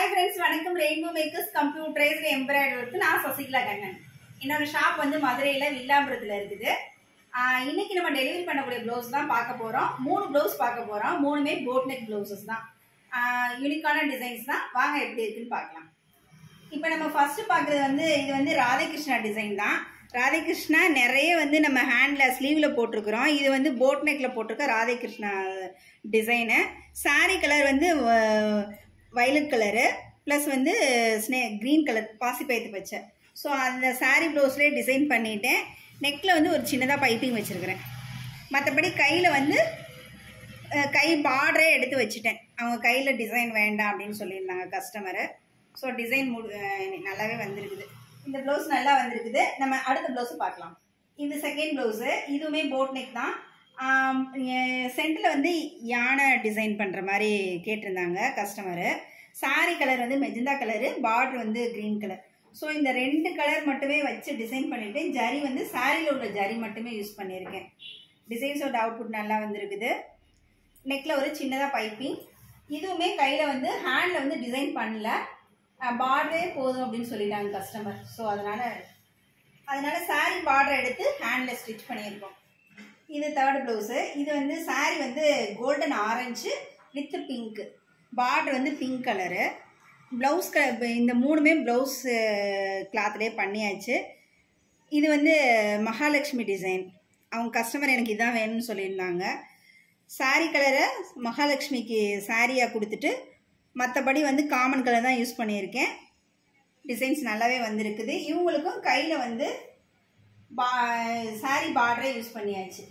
friends வணக்கம் rainbow makers computerised எம்ப்ராய்டரிக்கு நான் சசிகலா கண்ணன் என்னோட ஷாப் வந்து மதுரையில வில்லாம்புரத்துல இருக்குது ஆஹ் இன்னைக்கு நம்ம டெலிவரி பண்ணக்கூடிய ப்ளவுஸ் தான் பார்க்க போறோம் மூணு ப்ளவுஸ் பார்க்க போறோம் மூணுமே போட் நெக் ப்ளவுசஸ் தான் யூனிக்கான டிசைன்ஸ் தான் வாங்க எப்படி இருக்குன்னு பார்க்கலாம் இப்போ நம்ம ஃபர்ஸ்ட் பார்க்குறது வந்து இது வந்து ராதாகிருஷ்ணா டிசைன் தான் ராதாகிருஷ்ணா நிறைய வந்து நம்ம ஹேண்டில் ஸ்லீவில் போட்டிருக்கிறோம் இது வந்து போட் நெக்கில் போட்டிருக்க ராதாகிருஷ்ணா டிசைனு saree கலர் வந்து வயலட் கலரு ப்ளஸ் வந்து ஸ்னே க்ரீன் கலர் பாசிப்பயத்து பச்சை ஸோ அந்த saree ப்ளவுஸ்லேயே டிசைன் பண்ணிட்டேன் நெக்கில் வந்து ஒரு சின்னதாக பைப்பிங் வச்சுருக்கிறேன் மற்றபடி கையில் வந்து அஹ், கை பார்டரே எடுத்து வச்சுட்டேன் அவங்க கையில் டிசைன் வேண்டாம் அப்படின்னு சொல்லியிருந்தாங்க கஸ்டமரு ஸோ டிசைன் மு அஹ், நல்லாவே வந்திருக்குது இந்த ப்ளவுஸ் நல்லா வந்திருக்குது நம்ம அடுத்த ப்ளவுஸ் பார்க்கலாம் இது செகண்ட் ப்ளவுஸு இதுவுமே போட் நெக் தான் சென்டரில் வந்து யானை டிசைன் பண்ணுற மாதிரி கேட்டிருந்தாங்க கஸ்டமரு saree கலர் வந்து மெஜந்தா கலரு பார்டர் வந்து க்ரீன் கலர் ஸோ இந்த ரெண்டு கலர் மட்டுமே வச்சு டிசைன் பண்ணிவிட்டேன் ஜரி வந்து சாரியில் உள்ள ஜரி மட்டுமே யூஸ் பண்ணியிருக்கேன் டிசைன்ஸோட அவுட்புட் நல்லா வந்திருக்குது நெக்கில் ஒரு சின்னதாக பைப்பிங் இதுவுமே கையில் வந்து ஹேண்டில் வந்து டிசைன் பண்ணல பார்டரே போதும் அப்படின்னு சொல்லிட்டாங்க கஸ்டமர் ஸோ அதனால் அதனால் saree பார்டர் எடுத்து ஹேண்டில் ஸ்டிச் பண்ணியிருக்கோம் இது தேர்ட் ப்ளவுஸு இது வந்து saree வந்து golden orange with pink border வந்து பிங்க் கலரு ப்ளவுஸ் க இந்த மூணுமே ப்ளவுஸ் கிளாத்லேயே பண்ணியாச்சு இது வந்து மகாலட்சுமி டிசைன் அவங்க கஸ்டமர் எனக்கு இதான் வேணும்னு சொல்லியிருந்தாங்க saree கலரை மகாலட்சுமிக்கு சாரியாக கொடுத்துட்டு மற்றபடி வந்து காமன் கலர் தான் யூஸ் பண்ணியிருக்கேன் டிசைன்ஸ் நல்லாவே வந்திருக்குது இவங்களுக்கும் கையில் வந்து பா saree பார்டரே யூஸ் பண்ணியாச்சு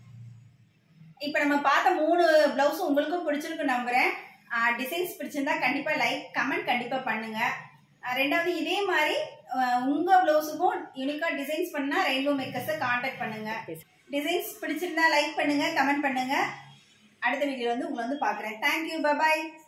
இப்போ நம்ம பார்த்த மூணு ப்ளவுஸும் உங்களுக்கும் பிடிச்சிருக்கு நம்புகிறேன் டிசைன்ஸ் பிடிச்சிருந்தா கண்டிப்பாக லைக் கமெண்ட் கண்டிப்பாக பண்ணுங்கள் ரெண்டாவது இதே மாதிரி அஹ், உங்க ப்ளவுஸுக்கும் யூனிக்காக டிசைன்ஸ் பண்ணால் ரெயின்போ மேக்கர்ஸை காண்டாக்ட் பண்ணுங்க டிசைன்ஸ் பிடிச்சிருந்தா லைக் பண்ணுங்க கமெண்ட் பண்ணுங்க அடுத்த வீடியோ வந்து உங்களை வந்து பார்க்குறேன் தேங்க்யூ பபாய்